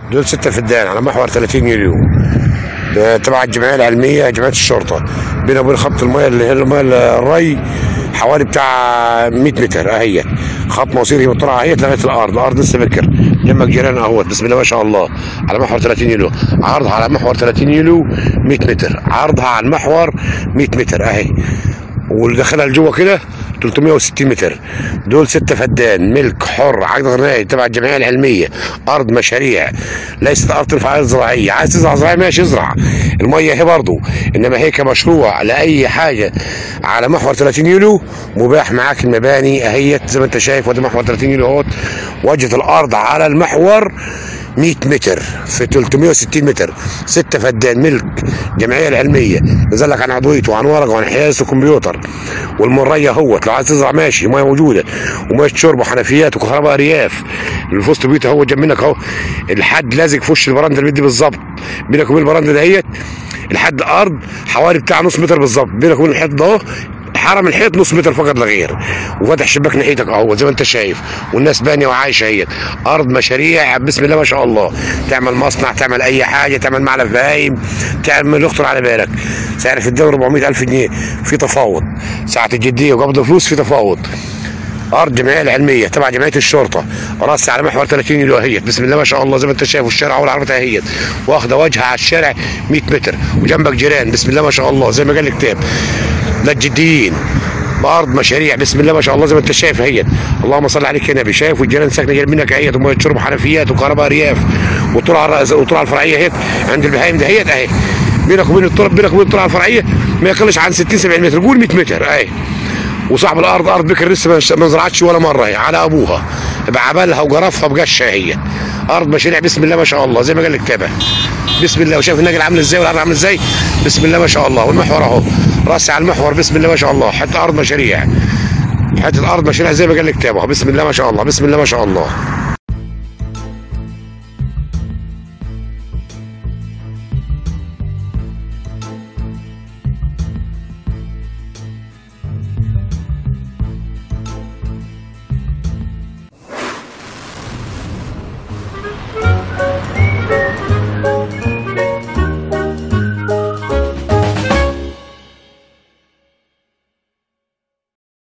دول ستة فدان على محور 30 يوليو ده تبع الجمعيه العلميه جمعيه الشرطه بينه وبين خط الميه اللي هي الميه الري حوالي بتاع 100 متر اهي خط موصيل هي بتطلع اهي لغايه الارض الارض لسه بكر جنبك جيران اهوت بسم الله ما شاء الله على محور 30 يوليو عرضها على محور 30 يوليو 100 متر عرضها على المحور 100 متر اهي واللي داخلها لجوه كده 360 متر دول ستة فدان ملك حر عقد غنائي تبع الجمعيه العلميه ارض مشاريع ليست ارض تنفع زراعيه عايز تزرع زراعيه ماشي ازرع الميه هي برضه انما هي كمشروع لاي حاجه على محور 30 يوليو مباح معاك المباني اهيت زي ما انت شايف وادي محور 30 يوليو اهوت وجهه الارض على المحور 100 متر في 360 متر ستة فدان ملك الجمعيه العلميه نزل لك عن عضويته وعن ورقه وعن حياس وكمبيوتر والمريه اهوت لو عايز تزرع ماشي ميه موجوده وميه شرب وحنفيات وكهرباء ارياف اللي في وسط بيوت اهو جنب منك اهو الحد لازق في وش البراند اللي بدي بالظبط بينك وبين البراند دهيت الحد ارض حوالي بتاع نص متر بالظبط بينك وبين الحيط ده اهو حرم الحيط نص متر فقط لا غير وفاتح شباك ناحيتك اهو زي ما انت شايف والناس بانيه وعايشه اهي ارض مشاريع بسم الله ما شاء الله تعمل مصنع تعمل اي حاجه تعمل معلف بهايم تعمل يخطر على بالك سعر في الدوري 400 الف جنيه في تفاوض ساعه الجديه وقبض فلوس في تفاوض ارض الجمعيه العلميه تبع جمعيه الشرطه راسي على محور 30 يوليو اهيت بسم الله ما شاء الله زي ما انت شايف والشارع والعربيه اهيت واخده وجهها على الشارع 100 متر وجنبك جيران بسم الله ما شاء الله زي ما قال الكتاب للجديين بارض مشاريع بسم الله ما شاء الله زي ما انت شايف اهيت اللهم صل عليك يا نبي شايف والجيران ساكنه جنب منك اهيت وميه شرب حنفيات وكهرباء ارياف وطلع وطلع الفرعيه اهيت عند البهايم دهيت اهي بينك وبين الطرق بينك وبين الطلعه الفرعيه ما يقلش عن 60 70 متر قول 100 متر اهي وصاحب الارض ارض بكر لسه ما زرعتش ولا مره هي على ابوها بعبالها وجرفها بقشه هي ارض مشاريع بسم الله ما شاء الله زي ما قال الكتابه بسم الله وشايف النجل عامل ازاي والارض عامل ازاي بسم الله ما شاء الله والمحور اهو راسي على المحور بسم الله ما شاء الله حته ارض مشاريع حته ارض مشاريع زي ما قال الكتابه بسم الله ما شاء الله بسم الله ما شاء الله